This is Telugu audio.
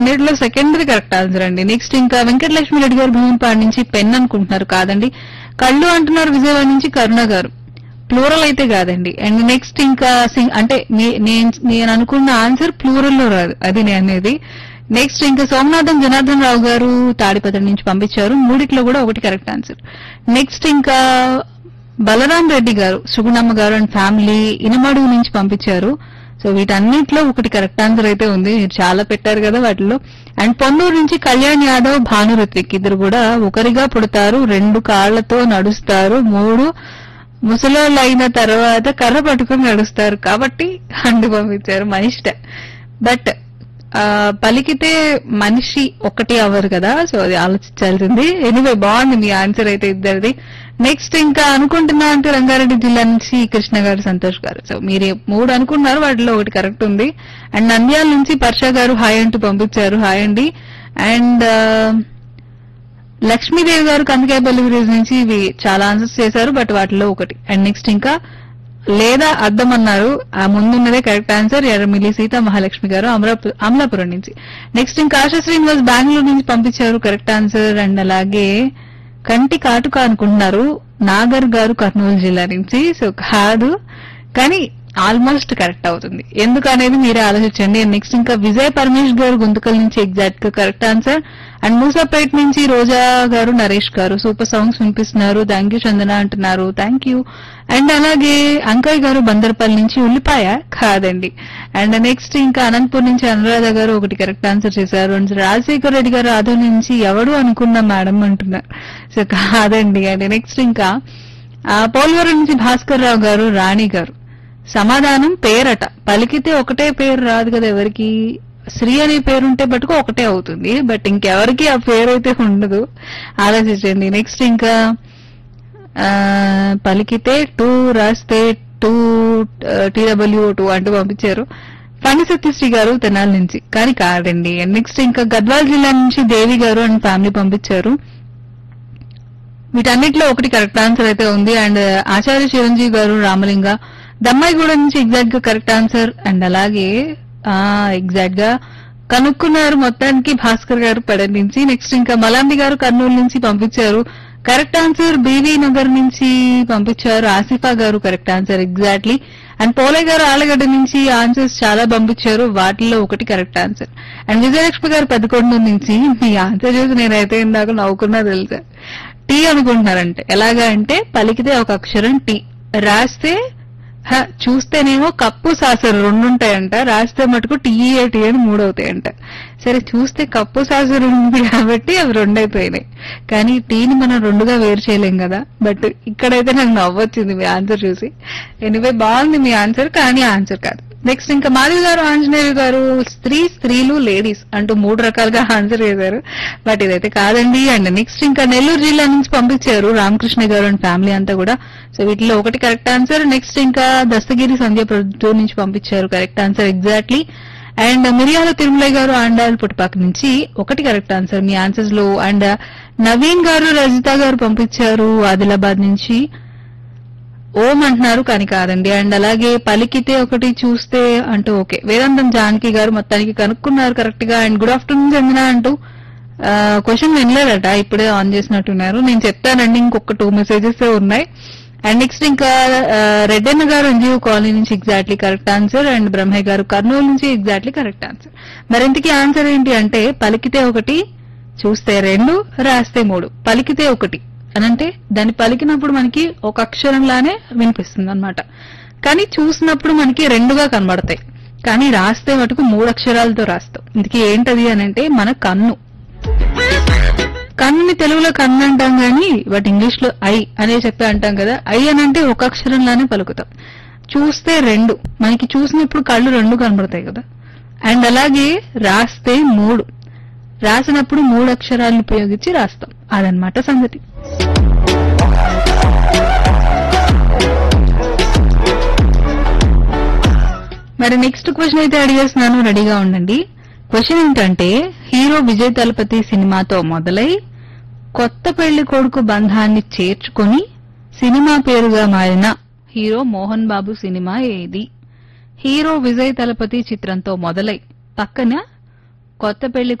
అన్నిటిలో సెకండరీ కరెక్ట్ ఆన్సర్ అండి నెక్స్ట్ ఇంకా వెంకటలక్ష్మి రెడ్డి గారు భూమిపాడు నుంచి పెన్ అనుకుంటున్నారు కాదండి కళ్ళు అంటున్నారు విజయవాడ నుంచి కరుణ గారు ప్లూరల్ అయితే కాదండి అండ్ నెక్స్ట్ ఇంకా సింగ్- అంటే నే- నేను నేను అనుకున్న ఆన్సర్ ప్లూరల్ లో రాదు అది నేను అనేది నెక్స్ట్ ఇంకా సోమనాథన్ జనార్దన్ రావు గారు తాడిపత్రి నుంచి పంపించారు మూడిట్లో కూడా ఒకటి కరెక్ట్ ఆన్సర్ నెక్స్ట్ ఇంకా బలరాం రెడ్డి గారు సుగుణమ్మ గారు అండ్ ఫ్యామిలీ ఇనమడుగు నుంచి పంపించారు సో వీటన్నిటిలో ఒకటి కరెక్ట్ ఆన్సర్ అయితే ఉంది మీరు చాలా పెట్టారు కదా వాటిలో అండ్ పొన్నూరు నుంచి కళ్యాణ్ యాదవ్ భానురత్విక్ ఇద్దరు కూడా ఒకరిగా పుడతారు రెండు కాళ్లతో నడుస్తారు మూడు ముసలోళ్ళు అయిన తర్వాత కర్ర పట్టుకుని నడుస్తారు కాబట్టి అండు పంపించారు మన ఇష్టం బట్ ఆ, పలికితే మనిషి ఒకటి అవ్వరు కదా సో అది ఆలోచించాల్సింది ఎనివే బాగుంది మీ ఆన్సర్ అయితే ఇద్దరిది నెక్స్ట్ ఇంకా అనుకుంటున్నా అంటే రంగారెడ్డి జిల్లా నుంచి కృష్ణ గారు సంతోష్ గారు సో మీరు మూడు అనుకున్నారు వాటిలో ఒకటి కరెక్ట్ ఉంది అండ్ నంద్యాల నుంచి పర్ష గారు హాయ్ అంటూ పంపించారు హాయ్ అండి అండ్ లక్ష్మీదేవి గారు కందికాయపల్లి విలేజ్ నుంచి ఇవి చాలా ఆన్సర్స్ చేశారు బట్ వాటిలో ఒకటి అండ్ నెక్స్ట్ ఇంకా లేదా అద్దం అన్నారు ఆ ముందున్నదే కరెక్ట్ ఆన్సర్ ఎర్రమిల్లి సీత మహాలక్ష్మి గారు అమరాపు- అమలాపురం నుంచి నెక్స్ట్ ఇంకా ఆశా శ్రీనివాస్ బెంగళూరు నుంచి పంపించారు కరెక్ట్ ఆన్సర్ అండ్ అలాగే కంటి కాటుక అనుకుంటున్నారు నాగర్ గారు కర్నూలు జిల్లా నుంచి సో కాదు కానీ ఆల్మోస్ట్ కరెక్ట్ అవుతుంది ఎందుకు అనేది మీరే ఆలోచించండి నెక్స్ట్ ఇంకా విజయ్ పరమేష్ గారు గుంతకల్ నుంచి ఎగ్జాక్ట్ గా కరెక్ట్ ఆన్సర్ అండ్ మూసాపేట్ నుంచి రోజా గారు నరేష్ గారు సూపర్ సాంగ్స్ వినిపిస్తున్నారు థ్యాంక్ యూ చందన అంటున్నారు థ్యాంక్ యూ అండ్ అలాగే అంకయ్య గారు బందర్పల్లి నుంచి ఉల్లిపాయ కాదండి అండ్ నెక్స్ట్ ఇంకా అనంతపూర్ నుంచి అనురాధ గారు ఒకటి కరెక్ట్ ఆన్సర్ చేశారు అండ్ రాజశేఖర్ రెడ్డి గారు ఆదో నుంచి ఎవడు అనుకున్నా మేడం అంటున్నారు సో కాదండి అండ్ నెక్స్ట్ ఇంకా ఆ, పోలవరం నుంచి భాస్కర్ రావు గారు రాణి గారు సమాధానం పేరట పలికితే ఒకటే పేరు రాదు కదా ఎవరికి శ్రీ అనే పేరు ఉంటే బట్టుకు ఒకటే అవుతుంది బట్ ఇంకెవరికి ఆ పేరు అయితే ఉండదు ఆలోచించండి నెక్స్ట్ ఇంకా ఆ, పలికితే టూ రాస్తే టూ టీడబ్ల్యూ టూ అంటూ పంపించారు ఫణి సత్యశ్రీ గారు తెనాలి నుంచి కానీ కాదండి నెక్స్ట్ ఇంకా గద్వాల్ జిల్లా నుంచి దేవి గారు అండ్ ఫ్యామిలీ పంపించారు వీటన్నిటిలో ఒకటి కరెక్ట్ ఆన్సర్ అయితే ఉంది అండ్ ఆచార్య చిరంజీవి గారు రామలింగ దమ్మాయిగూడ నుంచి ఎగ్జాక్ట్ గా కరెక్ట్ ఆన్సర్ అండ్ అలాగే ఆ ఎగ్జాక్ట్ గా కనుక్కున్నారు మొత్తానికి భాస్కర్ గారు పడ నుంచి నెక్స్ట్ ఇంకా మలాంబి గారు కర్నూలు నుంచి పంపించారు కరెక్ట్ ఆన్సర్ బీవీ నగర్ నుంచి పంపించారు ఆసిఫా గారు కరెక్ట్ ఆన్సర్ ఎగ్జాక్ట్లీ అండ్ పోలే గారు ఆలగడ్డ నుంచి ఆన్సర్స్ చాలా పంపించారు వాటిల్లో ఒకటి కరెక్ట్ ఆన్సర్ అండ్ విజయలక్ష్మి గారు పెద్దకొండ నుంచి మీ ఆన్సర్ చూసి నేనైతే ఇందాక నవ్వుకున్నా తెలుసా టీ అనుకుంటున్నారంటే ఎలాగా అంటే పలికితే ఒక అక్షరం టీ రాస్తే హ, చూస్తేనేమో కప్పు సాసరు రెండు ఉంటాయంట రాస్తే మటుకు టీఏ టీ అని మూడు అవుతాయంట సరే చూస్తే కప్పు సాసరు ఉంది కాబట్టి అవి రెండు అయిపోయినాయి కానీ టీని మనం రెండుగా వేరు చేయలేం కదా బట్ ఇక్కడైతే నాకు నవ్వొచ్చింది మీ ఆన్సర్ చూసి ఎనివే బాగుంది మీ ఆన్సర్ కానీ ఆన్సర్ కాదు నెక్స్ట్ ఇంకా మాధవి గారు ఆంజనేయ గారు స్త్రీ స్త్రీలు లేడీస్ అంటూ మూడు రకాలుగా ఆన్సర్ చేశారు బట్ ఇదైతే కాదండి అండ్ నెక్స్ట్ ఇంకా నెల్లూరు జిల్లా నుంచి పంపించారు రామకృష్ణ గారు అండ్ ఫ్యామిలీ అంతా కూడా సో వీటిలో ఒకటి కరెక్ట్ ఆన్సర్ నెక్స్ట్ ఇంకా దస్తగిరి సంధ్య ప్రొద్దు నుంచి పంపించారు కరెక్ట్ ఆన్సర్ ఎగ్జాక్ట్లీ అండ్ మిరియాల తిరుమలయ్య గారు ఆండాల్ పుట్టుపాక నుంచి ఒకటి కరెక్ట్ ఆన్సర్ మీ ఆన్సర్స్ లో అండ్ నవీన్ గారు రజిత గారు పంపించారు ఆదిలాబాద్ నుంచి ఓం అంటున్నారు కానీ కాదండి అండ్ అలాగే పలికితే ఒకటి చూస్తే అంటూ ఓకే వేదాంతం జానకి గారు మొత్తానికి కనుక్కున్నారు కరెక్ట్ గా అండ్ గుడ్ ఆఫ్టర్నూన్ చందన అంటూ క్వశ్చన్ వినలేదట ఇప్పుడే ఆన్ చేసినట్టున్నారు నేను చెప్తానండి ఇంకొక టూ మెసేజెస్ ఉన్నాయి అండ్ నెక్స్ట్ ఇంకా ఆ, రెడ్డన్న గారు ఎన్జిఓ కాలనీ నుంచి exactly correct answer and Brahmaiah గారు కర్నూలు నుంచి ఎగ్జాక్ట్లీ కరెక్ట్ ఆన్సర్ మరింతకి ఆన్సర్ ఏంటి అంటే పలికితే ఒకటి చూస్తే రెండు రాస్తే మూడు పలికితే ఒకటి అనంటే దాన్ని పలికినప్పుడు మనకి ఒక అక్షరంలానే వినిపిస్తుంది అనమాట కానీ చూసినప్పుడు మనకి రెండుగా కనబడతాయి కానీ రాస్తే మటుకు మూడు అక్షరాలతో రాస్తాం ఇందుకే ఏంటది అని అంటే మన కన్ను కన్నుని తెలుగులో కన్ను అంటాం గానీ బట్ ఇంగ్లీష్ లో ఐ అనే చెప్పి అంటాం కదా ఐ అని అంటే ఒక అక్షరంలానే పలుకుతాం చూస్తే రెండు మనకి చూసినప్పుడు కళ్ళు రెండు కనబడతాయి కదా అండ్ అలాగే రాస్తే మూడు రాసినప్పుడు మూడు అక్షరాలను ఉపయోగించి రాస్తాం అదనమాట సంగతి మరి నెక్స్ట్ క్వశ్చన్ అయితే అడిగేస్తున్నాను రెడీగా ఉండండి క్వశ్చన్ ఏంటంటే హీరో విజయ్ తలపతి సినిమాతో మొదలై కొత్త పెళ్లి కొడుకు బంధాన్ని చేర్చుకొని సినిమా పేరుగా మారిన హీరో మోహన్ బాబు సినిమా ఏది హీరో విజయ్ తలపతి చిత్రంతో మొదలై పక్కన కొత్త పెళ్లి